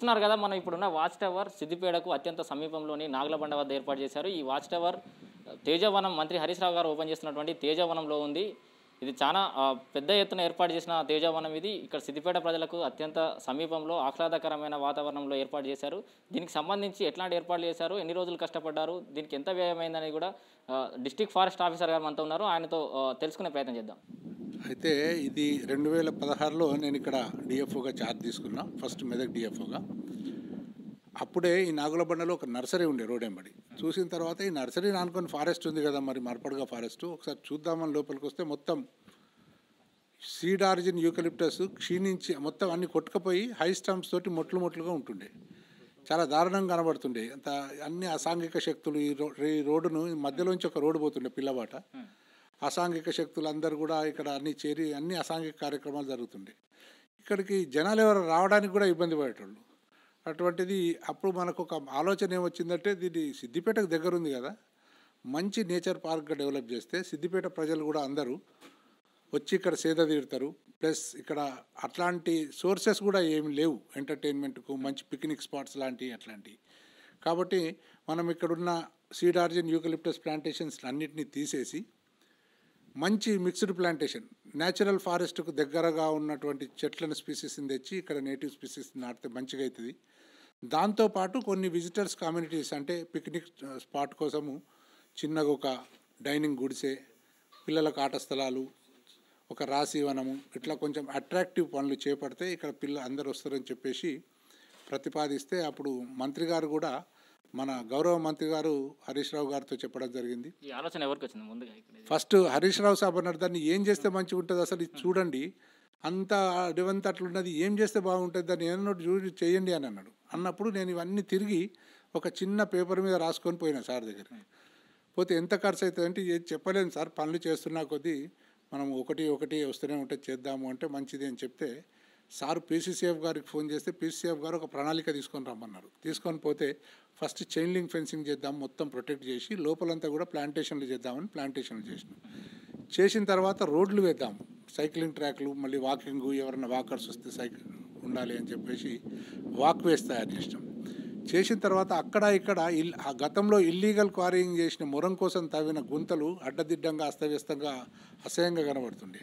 చూస్తున్నారు కదా మనం ఇప్పుడున్న వాచ్ టవర్ సిద్దిపేటకు అత్యంత సమీపంలోని నాగలబండ వద్ద ఏర్పాటు చేశారు ఈ వాచ్ టవర్ తేజవనం మంత్రి హరీష్ రావు గారు ఓపెన్ చేస్తున్నటువంటి తేజవనంలో ఉంది ఇది చాలా ఆ, పెద్ద ఎత్తున ఏర్పాటు చేసిన తేజవనం ఇది ఇక్కడ సిద్దిపేట ప్రజలకు అత్యంత సమీపంలో ఆహ్లాదకరమైన వాతావరణంలో ఏర్పాటు చేశారు దీనికి సంబంధించి ఎట్లాంటి ఏర్పాట్లు చేశారు ఎన్ని రోజులు కష్టపడ్డారు దీనికి ఎంత వ్యయమైందని కూడా డిస్టిక్ ఫారెస్ట్ ఆఫీసర్ గారు మనతో ఉన్నారు ఆయనతో ఆ, తెలుసుకునే ప్రయత్నం చేద్దాం అయితే ఇది రెండు వేల పదహారులో నేను ఇక్కడ డిఎఫ్ఓగా ఛార్జ్ తీసుకున్నా ఫస్ట్ మెదక్ డిఎఫ్ఓగా అప్పుడే ఈ నాగులబండలో ఒక నర్సరీ ఉండే రోడ్ ఎంబడి చూసిన తర్వాత ఈ నర్సరీ నానుకొని ఫారెస్ట్ ఉంది కదా మరి మరపడుగా ఫారెస్ట్ ఒకసారి చూద్దామని లోపలికి వస్తే మొత్తం సీడ్ ఆరిజిన్ యూకలిప్టస్ క్షీణించి మొత్తం అన్ని కొట్టుకుపోయి హై స్టంప్స్ తోటి మొట్లు మొట్లుగా ఉంటుండే చాలా దారుణంగా కనబడుతుండే అంత అన్ని అసాంఘిక శక్తులు ఈ రో ఈ రోడ్డును మధ్యలోంచి ఒక రోడ్డు పోతుండే పిల్లబాట అసాంఘిక శక్తులు అందరూ కూడా ఇక్కడ అన్ని చేరి అన్ని అసాంఘిక కార్యక్రమాలు జరుగుతుండే ఇక్కడికి జనాలు ఎవరు రావడానికి కూడా ఇబ్బంది పడేటోళ్ళు అటువంటిది అప్పుడు మనకు ఒక ఆలోచన ఏమొచ్చిందంటే దీన్ని సిద్దిపేటకు దగ్గర ఉంది కదా మంచి నేచర్ పార్క్గా డెవలప్ చేస్తే సిద్దిపేట ప్రజలు కూడా అందరూ వచ్చి ఇక్కడ సేద తీరుతారు ప్లస్ ఇక్కడ అట్లాంటి సోర్సెస్ కూడా ఏమి లేవు ఎంటర్టైన్మెంట్కు మంచి పిక్నిక్ స్పాట్స్ లాంటివి అట్లాంటివి కాబట్టి మనం ఇక్కడున్న సీడ్ ఆర్జిన్ యూకలిప్టస్ ప్లాంటేషన్స్ అన్నిటినీ తీసేసి మంచి మిక్స్డ్ ప్లాంటేషన్ న్యాచురల్ ఫారెస్ట్కు దగ్గరగా ఉన్నటువంటి చెట్లను స్పీసీస్ని తెచ్చి ఇక్కడ నేటివ్ స్పీసీస్ నాటితే మంచిగా అవుతుంది దాంతోపాటు కొన్ని విజిటర్స్ కమ్యూనిటీస్ అంటే పిక్నిక్ స్పాట్ కోసము చిన్నగా ఒక డైనింగ్ గుడిసె పిల్లలకు ఆట స్థలాలు ఒక రాశి వనము ఇట్లా కొంచెం అట్రాక్టివ్ పనులు చేపడితే ఇక్కడ పిల్ల అందరు వస్తారని చెప్పేసి ప్రతిపాదిస్తే అప్పుడు మంత్రి గారు కూడా మన గౌరవ మంత్రి గారు హరీష్ రావు గారితో చెప్పడం జరిగింది ఈ ఆలోచన ఎవరికి వచ్చింది ముందుగా ఇక్కడ ఇది? ఫస్ట్ హరీష్ రావు సాబ్ అన్నారు దాన్ని ఏం చేస్తే మంచిగా ఉంటుంది అసలు ఇది చూడండి అంత అడివంత అట్లున్నది ఏం చేస్తే బాగుంటుంది దాన్ని ఏమన్నా చూసి చేయండి అని అన్నాడు అన్నప్పుడు నేను ఇవన్నీ తిరిగి ఒక చిన్న పేపర్ మీద రాసుకొని పోయినా సార్ దగ్గరికి పోతే ఎంత ఖర్చు అవుతుంది అంటే ఏది చెప్పలేను సార్ పనులు చేస్తున్నా కొద్దీ మనం ఒకటి ఒకటి వస్తూనే ఉంటే చేద్దాము అంటే మంచిది అని చెప్తే సార్ పీసీసీఎఫ్ గారికి ఫోన్ చేస్తే పీసీసీఎఫ్ గారు ఒక ప్రణాళిక తీసుకొని రమ్మన్నారు తీసుకొని పోతే ఫస్ట్ చైన్ లింక్ ఫెన్సింగ్ చేద్దాం మొత్తం ప్రొటెక్ట్ చేసి లోపలంతా కూడా ప్లాంటేషన్లు చేద్దామని ప్లాంటేషన్లు చేసినాం చేసిన తర్వాత రోడ్లు వేద్దాం సైక్లింగ్ ట్రాక్లు మళ్ళీ వాకింగ్ ఎవరైనా వాకర్స్ వస్తే సైకిల్ ఉండాలి అని చెప్పేసి వాక్ వేస్ తయారు చేసినాం చేసిన తర్వాత అక్కడ ఇక్కడ ఇల్ ఆ గతంలో ఇల్లీగల్ క్వారీయింగ్ చేసిన మొరం కోసం తవ్విన గుంతలు అడ్డదిడ్డంగా అస్తవ్యస్తంగా అసహ్యంగా కనబడుతుండే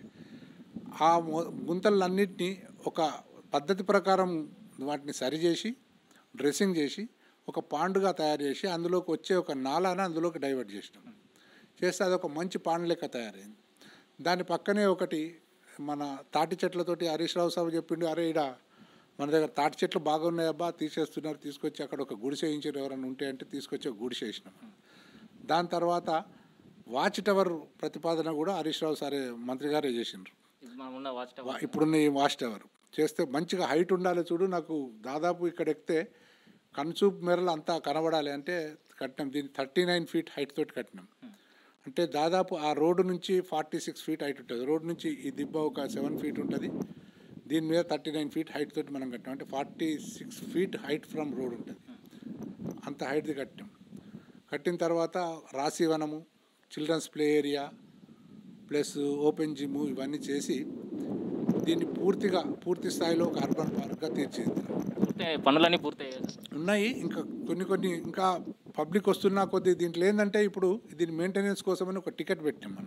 ఆ మొ- గుంతలన్నింటినీ ఒక పద్ధతి ప్రకారం వాటిని సరిచేసి డ్రెస్సింగ్ చేసి ఒక పాండుగా తయారు చేసి అందులోకి వచ్చే ఒక నాలాన అందులోకి డైవర్ట్ చేసినాం చేస్తే అది ఒక మంచి పాండ్ లెక్క తయారైంది దాని పక్కనే ఒకటి మన తాటి చెట్లతోటి హరీష్ రావు సాబు చెప్పిండు అరే ఇడ మన దగ్గర తాటి చెట్లు బాగున్నాయి అబ్బా తీసేస్తున్నారు తీసుకొచ్చి అక్కడ ఒక గుడిసె వేయించారు ఎవరైనా ఉంటే అంటే తీసుకొచ్చి ఒక గుడిసె వేసినాం దాని తర్వాత వాచ్ టవర్ ప్రతిపాదన కూడా హరీష్ రావు సారే మంత్రి గారే చేసిండ్రు ఇది మనం ఉన్న వాచ్ టవర్ వా- ఇప్పుడున్న ఈ వాచ్ టవర్ చేస్తే మంచిగా హైట్ ఉండాలి చూడు నాకు దాదాపు ఇక్కడ ఎక్కితే కన్సూప్ మేరలు అంతా కనబడాలి అంటే కట్టినాం దీన్ని థర్టీ నైన్ ఫీట్ హైట్ తోటి కట్టినాం అంటే దాదాపు ఆ రోడ్డు నుంచి ఫార్టీ సిక్స్ ఫీట్ హైట్ ఉంటుంది రోడ్డు నుంచి ఈ దిబ్బ ఒక సెవెన్ ఫీట్ ఉంటుంది దీని మీద థర్టీ నైన్ ఫీట్ హైట్ తోటి మనం కట్టినాం అంటే forty six feet height from road ఉంటుంది అంత హైట్ది కట్టినాం కట్టిన తర్వాత రాశివనము children's play area plus open gym ఇవన్నీ చేసి దీన్ని పూర్తిగా పూర్తి స్థాయిలో ఒక అర్బన్ పార్క్గా తీర్చిదిద్దాం పూర్తి పనులన్నీ పూర్తయ్యాయి ఉన్నాయి ఇంకా కొన్ని కొన్ని ఇంకా పబ్లిక్ వస్తున్నా కొద్దీ దీంట్లో ఏంటంటే ఇప్పుడు దీని మెయింటెనెన్స్ కోసమని ఒక టికెట్ పెట్టాం మనం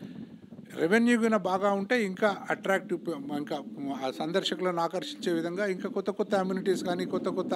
రెవెన్యూ గిన బాగా ఉంటే ఇంకా అట్రాక్టివ్ ఇంకా ఆ సందర్శకులను ఆకర్షించే విధంగా ఇంకా కొత్త కొత్త అమ్యూనిటీస్ కానీ కొత్త కొత్త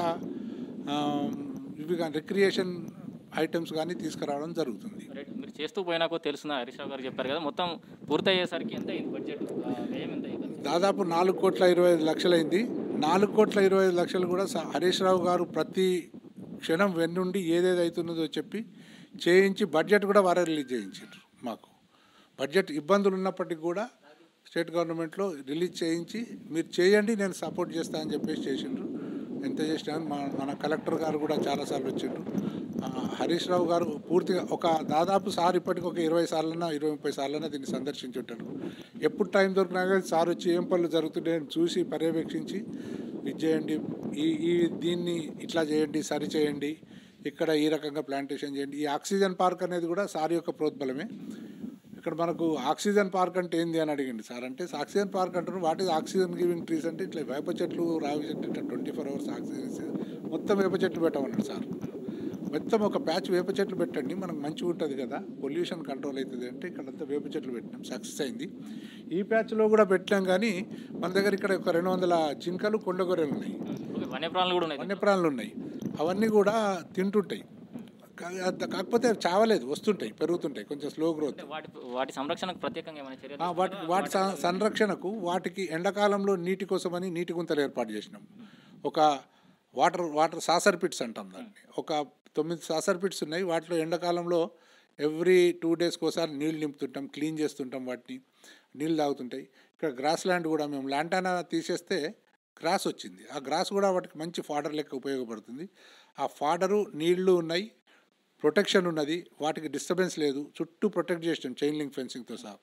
ఆ, ఇవి కానీ రిక్రియేషన్ ఐటమ్స్ కానీ తీసుకురావడం జరుగుతుంది రైట్ మీరు చేస్తూ పోయినాకో తెలుసునా హరీష్ రావు గారు చెప్పారు కదా మొత్తం పూర్తయ్యేసరికి ఎంత అయింది బడ్జెట్ ఆ, వ్యయం ఎంత అయింది దాదాపు నాలుగు కోట్ల ఇరవై ఐదు లక్షలైంది నాలుగు కోట్ల ఇరవై ఐదు లక్షలు కూడా స- హరీష్ రావు గారు ప్రతి క్షణం వెన్నుండి ఏదేది అవుతున్నదో చెప్పి చేయించి బడ్జెట్ కూడా వారే రిలీజ్ చేయించారు మాకు బడ్జెట్ ఇబ్బందులు ఉన్నప్పటికీ కూడా స్టేట్ గవర్నమెంట్లో రిలీజ్ చేయించి మీరు చేయండి నేను సపోర్ట్ చేస్తా అని చెప్పేసి చేసిండ్రు ఎంత చేసినా మన మన కలెక్టర్ గారు కూడా చాలాసార్లు వచ్చిండ్రు ఆ, హరీష్ రావు గారు పూర్తిగా ఒక దాదాపు సార్ ఇప్పటికి ఒక ఇరవై సార్లన్నా ఇరవై ముప్పై సార్లన్నా దీన్ని సందర్శించి ఉంటారు ఎప్పుడు టైం దొరికినా కానీ సార్ వచ్చి ఏం పనులు జరుగుతున్నాయని చూసి పర్యవేక్షించి ఇది చేయండి ఈ ఈ దీన్ని ఇట్లా చేయండి సరి చేయండి ఇక్కడ ఈ రకంగా ప్లాంటేషన్ చేయండి ఈ ఆక్సిజన్ పార్క్ అనేది కూడా సార్ యొక్క ప్రోద్బలమే ఇక్కడ మనకు ఆక్సిజన్ పార్క్ అంటే ఏంది అని అడిగింది సార్ అంటే ఆక్సిజన్ పార్క్ అంటారు what is oxygen giving trees అంటే ఇట్లా వేప చెట్లు రావి చెట్లు ఇట్లా ట్వంటీ ఫోర్ అవర్స్ ఆక్సిజన్ ఇస్తే మొత్తం వేప చెట్లు పెట్టమన్నాడు సార్ మొత్తం ఒక ప్యాచ్ వేప చెట్లు పెట్టండి మనకు మంచిగా ఉంటుంది కదా పొల్యూషన్ కంట్రోల్ అవుతుంది అంటే ఇక్కడంతా వేప చెట్లు పెట్టినాం సక్సెస్ అయింది ఈ ప్యాచ్లో కూడా పెట్టాం కానీ మన దగ్గర ఇక్కడ ఒక రెండు వందల జింకలు కొండగొర్రెలు ఉన్నాయి ఓకే, వన్యప్రాణులు కూడా ఉన్నాయి వన్యప్రాణులు ఉన్నాయి అవన్నీ కూడా తింటుంటాయి కా- అంత- కాకపోతే అవి చావలేదు వస్తుంటాయి పెరుగుతుంటాయి కొంచెం స్లో గ్రోత్ అంటే వాటి వాటి సంరక్షణకు ప్రత్యేకంగా ఏమైనా చర్యలు ఆ, వాటికి వాటి స- సంరక్షణకు వాటికి ఎండాకాలంలో నీటి కోసమని నీటి గుంతలు ఏర్పాటు చేసినాం ఒక వాటర్ వాటర్ సాసర్ పిట్స్ అంటాం దాన్ని ఒక తొమ్మిది సాసర్ పిట్స్ ఉన్నాయి వాటిలో ఎండాకాలంలో ఎవ్రీ టూ డేస్కి ఒకసారి నీళ్ళు నింపుతుంటాం క్లీన్ చేస్తుంటాం వాటిని నీళ్ళు తాగుతుంటాయి ఇక్కడ గ్రాస్ ల్యాండ్ కూడా మేము ల్యాంటానా తీసేస్తే గ్రాస్ వచ్చింది ఆ గ్రాస్ కూడా వాటికి మంచి ఫాడర్ లెక్క ఉపయోగపడుతుంది ఆ ఫాడరు నీళ్లు ఉన్నాయి ప్రొటెక్షన్ ఉన్నది వాటికి డిస్టర్బెన్స్ లేదు చుట్టూ ప్రొటెక్ట్ చేసినాం చైన్ లింక్ ఫెన్సింగ్తో సహా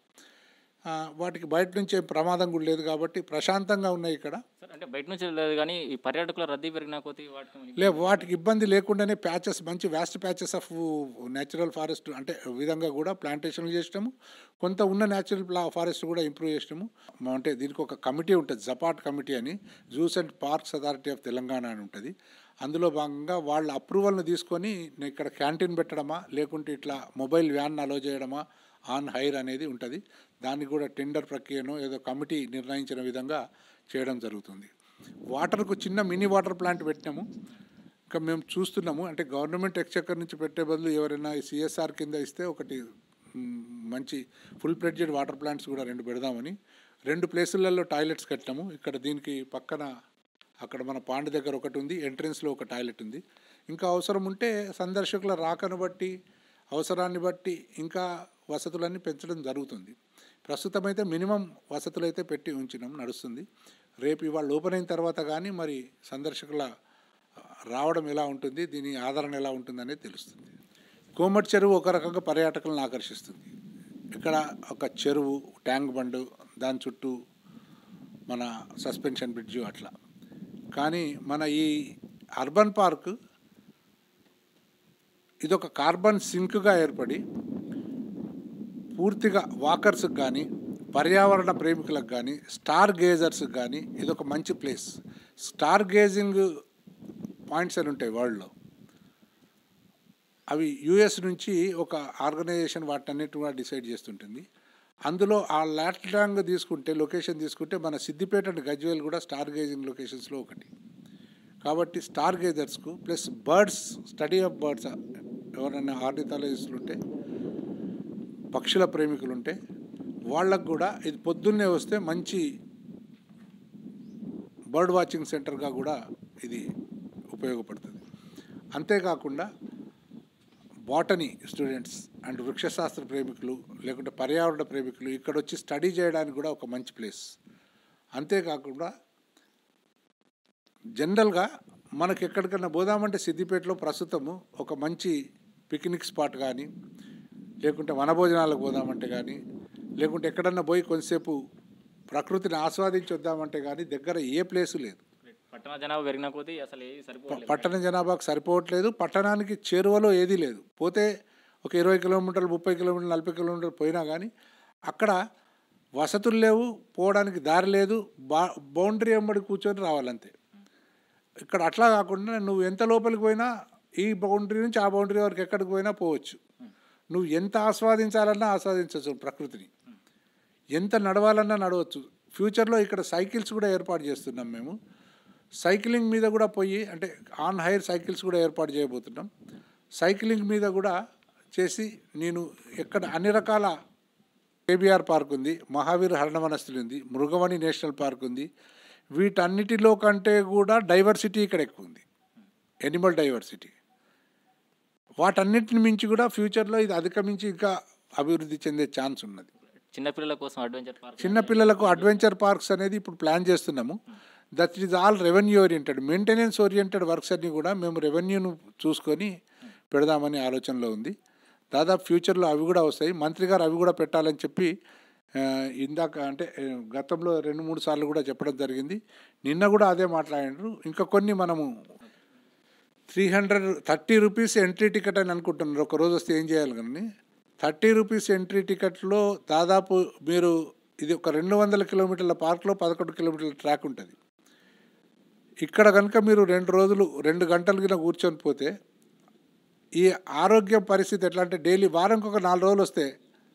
ఆ, వాటికి బయట నుంచి ఏం ప్రమాదం కూడా లేదు కాబట్టి ప్రశాంతంగా ఉన్నాయి ఇక్కడ సార్ అంటే బయట నుంచి లేదు కానీ ఈ పర్యాటకుల రద్దీ పెరిగిన కొద్దీ వాటికి లే వాటికి ఇబ్బంది లేకుండానే ప్యాచెస్ మంచి vast patches of natural forest అంటే విధంగా కూడా ప్లాంటేషన్లు చేసినాము కొంత ఉన్న న్యాచురల్ ఫారెస్ట్ కూడా ఇంప్రూవ్ చేసినాము మ- అంటే దీనికి ఒక కమిటీ ఉంటుంది జపాట్ కమిటీ అని zoos and parks authority of Telangana అని ఉంటుంది అందులో భాగంగా వాళ్ళ అప్రూవల్ని తీసుకొని నేను ఇక్కడ క్యాంటీన్ పెట్టడమా లేకుంటే ఇట్లా మొబైల్ వ్యాన్ అలో చేయడమా ఆన్ హైర్ అనేది ఉంటుంది దానికి కూడా టెండర్ ప్రక్రియను ఏదో కమిటీ నిర్ణయించిన విధంగా చేయడం జరుగుతుంది వాటర్కు చిన్న మినీ వాటర్ ప్లాంట్ పెట్టినాము ఇంకా మేము చూస్తున్నాము అంటే గవర్నమెంట్ ఎక్స్చక్కర్ నుంచి పెట్టే బదులు ఎవరైనా సిఎస్ఆర్ కింద ఇస్తే ఒకటి మ్, మంచి ఫుల్ ప్లెడ్జెడ్ వాటర్ ప్లాంట్స్ కూడా రెండు పెడదామని రెండు ప్లేసులలో టాయిలెట్స్ కట్టాము ఇక్కడ దీనికి పక్కన అక్కడ మన పాండ్ దగ్గర ఒకటి ఉంది ఎంట్రన్స్లో ఒక టాయిలెట్ ఉంది ఇంకా అవసరం ఉంటే సందర్శకుల రాకను బట్టి అవసరాన్ని బట్టి ఇంకా వసతులన్నీ పెంచడం జరుగుతుంది ప్రస్తుతం అయితే మినిమం వసతులు అయితే పెట్టి ఉంచినాం నడుస్తుంది రేపు ఇవాళ ఓపెన్ అయిన తర్వాత కానీ మరి సందర్శకుల రావడం ఎలా ఉంటుంది దీని ఆదరణ ఎలా ఉంటుంది అనేది తెలుస్తుంది కోమటి చెరువు ఒక రకంగా పర్యాటకులను ఆకర్షిస్తుంది ఇక్కడ ఒక చెరువు ట్యాంక్ బండ్ దాని చుట్టూ మన సస్పెన్షన్ బ్రిడ్జు అట్లా కానీ మన ఈ అర్బన్ పార్క్ ఇది ఒక కార్బన్ సింక్గా ఏర్పడి పూర్తిగా వాకర్స్కి కానీ పర్యావరణ ప్రేమికులకు కానీ స్టార్ గేజర్స్కి కానీ ఇది ఒక మంచి ప్లేస్ స్టార్ గేజింగ్ పాయింట్స్ అని ఉంటాయి వరల్డ్లో అవి యుఎస్ నుంచి ఒక ఆర్గనైజేషన్ వాటన్నిటి కూడా డిసైడ్ చేస్తుంటుంది అందులో ఆ లాట్లాంగ్ తీసుకుంటే లొకేషన్ తీసుకుంటే మన సిద్దిపేట అండ్ గజ్వేల్ కూడా స్టార్ గేజింగ్ లొకేషన్స్లో ఒకటి కాబట్టి స్టార్ గేజర్స్కు plus birds study of birds ఎవరైనా ఆర్నిథాలజిస్టులు ఉంటే పక్షుల ప్రేమికులు ఉంటే వాళ్ళకు కూడా ఇది పొద్దున్నే వస్తే మంచి బర్డ్ వాచింగ్ సెంటర్గా కూడా ఇది ఉపయోగపడుతుంది అంతేకాకుండా బాటనీ స్టూడెంట్స్ అండ్ వృక్షశాస్త్ర ప్రేమికులు లేకుంటే పర్యావరణ ప్రేమికులు ఇక్కడ వచ్చి స్టడీ చేయడానికి కూడా ఒక మంచి ప్లేస్ అంతేకాకుండా జనరల్గా మనకి ఎక్కడికన్నా పోదామంటే సిద్దిపేటలో ప్రస్తుతము ఒక మంచి పిక్నిక్ స్పాట్ కానీ లేకుంటే వనభోజనాలకు పోదామంటే కానీ లేకుంటే ఎక్కడన్నా పోయి కొంతసేపు ప్రకృతిని ఆస్వాదించి వద్దామంటే కానీ దగ్గర ఏ ప్లేసు లేదు పట్టణ జనాభా పెరిగిన కొద్దీ అసలు ఏది సరిపోలేదు పట్టణ జనాభాకు సరిపోవట్లేదు పట్టణానికి చేరువలో ఏదీ లేదు పోతే ఒక ఇరవై కిలోమీటర్లు ముప్పై కిలోమీటర్లు నలభై కిలోమీటర్లు పోయినా కానీ అక్కడ వసతులు లేవు పోవడానికి దారి లేదు బా బౌండరీ వెంబడి కూర్చొని రావాలంతే ఇక్కడ అట్లా కాకుండా నువ్వు ఎంత లోపలికి పోయినా ఈ బౌండరీ నుంచి ఆ బౌండరీ వరకు ఎక్కడికి పోయినా పోవచ్చు నువ్వు ఎంత ఆస్వాదించాలన్నా ఆస్వాదించవచ్చు ప్రకృతిని ఎంత నడవాలన్నా నడవచ్చు ఫ్యూచర్లో ఇక్కడ సైకిల్స్ కూడా ఏర్పాటు చేస్తున్నాం మేము సైక్లింగ్ మీద కూడా పోయి అంటే ఆన్ హైర్ సైకిల్స్ కూడా ఏర్పాటు చేయబోతున్నాం సైక్లింగ్ మీద కూడా చేసి నేను ఎక్కడ అన్ని రకాల కేబీఆర్ పార్క్ ఉంది మహావీర్ హరణవనస్థలి ఉంది మృగవణి నేషనల్ పార్క్ ఉంది వీటన్నిటిలో కంటే కూడా డైవర్సిటీ ఇక్కడ ఎక్కువ ఉంది ఎనిమల్ డైవర్సిటీ వాటన్నిటిని మించి కూడా ఫ్యూచర్లో ఇది అధిగమించి ఇంకా అభివృద్ధి చెందే ఛాన్స్ ఉన్నది చిన్నపిల్లల కోసం అడ్వెంచర్ పార్క్ చిన్నపిల్లలకు అడ్వెంచర్ పార్క్స్ అనేది ఇప్పుడు ప్లాన్ చేస్తున్నాము that is all revenue oriented maintenance oriented works అన్నీ కూడా మేము రెవెన్యూను చూసుకొని పెడదామని ఆలోచనలో ఉంది దాదాపు ఫ్యూచర్లో అవి కూడా వస్తాయి మంత్రి గారు అవి కూడా పెట్టాలని చెప్పి ఆ, ఇందాక అంటే ఆ, గతంలో రెండు మూడు సార్లు కూడా చెప్పడం జరిగింది నిన్న కూడా అదే మాట్లాడినారు ఇంకా కొన్ని మనము three hundred thirty rupees entry ticket అని అనుకుంటున్నారు ఒక రోజు వస్తే ఏం చేయాలి కానీ థర్టీ రూపీస్ ఎంట్రీ టికెట్లో దాదాపు మీరు ఇది ఒక రెండు వందల కిలోమీటర్ల పార్క్లో పదకొండు కిలోమీటర్ల ట్రాక్ ఉంటుంది ఇక్కడ కనుక మీరు రెండు రోజులు రెండు గంటలు కింద కూర్చొని పోతే ఈ ఆరోగ్య పరిస్థితి ఎట్లా అంటే డైలీ వారంకి ఒక నాలుగు రోజులు వస్తే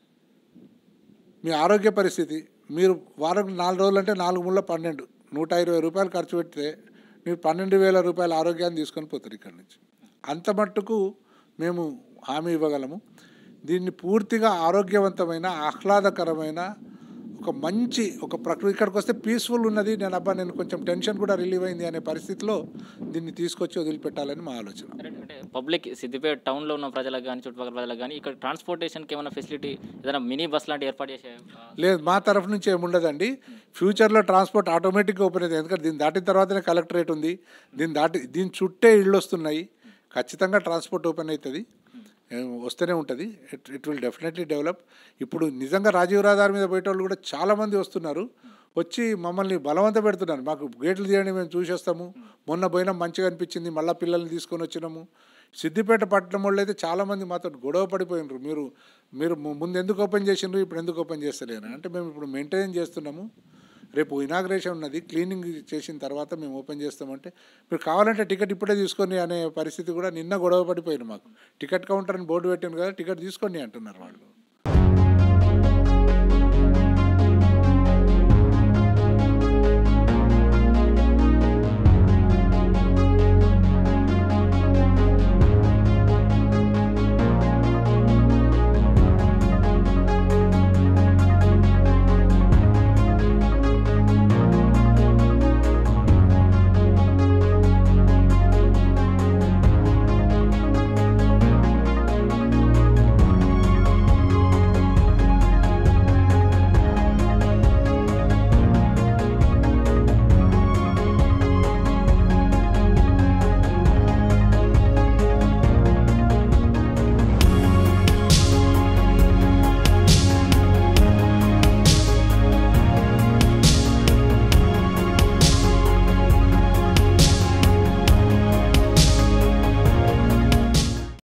మీ ఆరోగ్య పరిస్థితి మీరు వారం నాలుగు రోజులు అంటే నాలుగు ముళ్ళ పన్నెండు నూట ఇరవై రూపాయలు ఖర్చు పెడితే మీరు పన్నెండు వేల రూపాయల ఆరోగ్యాన్ని తీసుకొని పోతారు ఇక్కడ నుంచి అంత మట్టుకు మేము హామీ ఇవ్వగలము దీన్ని పూర్తిగా ఆరోగ్యవంతమైన ఆహ్లాదకరమైన ఒక మంచి ఒక ప్రకృతి ఇక్కడికి వస్తే పీస్ఫుల్ ఉన్నది నేను అబ్బా నేను కొంచెం టెన్షన్ కూడా రిలీవ్ అయింది అనే పరిస్థితిలో దీన్ని తీసుకొచ్చి వదిలిపెట్టాలని మా ఆలోచన అంటే పబ్లిక్ సిద్దిపేట టౌన్లో ఉన్న ప్రజలకు కానీ చుట్టుపక్కల ప్రజలకు కానీ ఇక్కడ ట్రాన్స్పోర్టేషన్కి ఏమైనా ఫెసిలిటీ ఏదైనా మినీ బస్ లాంటి ఏర్పాటు చేసే ఆ, లేదు మా తరఫు నుంచి ఏముండదండి ఫ్యూచర్లో ట్రాన్స్పోర్ట్ ఆటోమేటిక్గా ఓపెన్ అవుతుంది ఎందుకంటే దీన్ని దాటిన తర్వాతనే కలెక్టరేట్ ఉంది దీన్ని దాటి దీని చుట్టే ఇళ్ళు వస్తున్నాయి ఖచ్చితంగా ట్రాన్స్పోర్ట్ ఓపెన్ అవుతుంది ఏ, వస్తూనే ఉంటుంది it it will definitely develop ఇప్పుడు నిజంగా రాజీవ్ రహదారి మీద పోయేటోళ్ళు కూడా చాలామంది వస్తున్నారు వచ్చి మమ్మల్ని బలవంత పెడుతున్నారు మాకు గేట్లు తీయండి మేము చూసేస్తాము మొన్న పోయినా మంచిగా అనిపించింది మళ్ళీ పిల్లల్ని తీసుకొని వచ్చినాము సిద్దిపేట పట్టణం వాళ్ళు అయితే చాలామంది మాతో గొడవ పడిపోయినారు మీరు మీరు ము- ముందు ఎందుకు ఓపెన్ చేసిండ్రు ఇప్పుడు ఎందుకు ఓపెన్ చేస్తలేరు అంటే మేము ఇప్పుడు మెయింటైన్ చేస్తున్నాము రేపు ఇనాగ్రేషన్ ఉన్నది క్లీనింగ్ చేసిన తర్వాత మేము ఓపెన్ చేస్తామంటే మీరు కావాలంటే టికెట్ ఇప్పుడే తీసుకొని అనే పరిస్థితి కూడా నిన్న గొడవ పడిపోయింది మాకు టికెట్ కౌంటర్ అని బోర్డు పెట్టాను కదా టికెట్ తీసుకోండి అంటున్నారు వాళ్ళు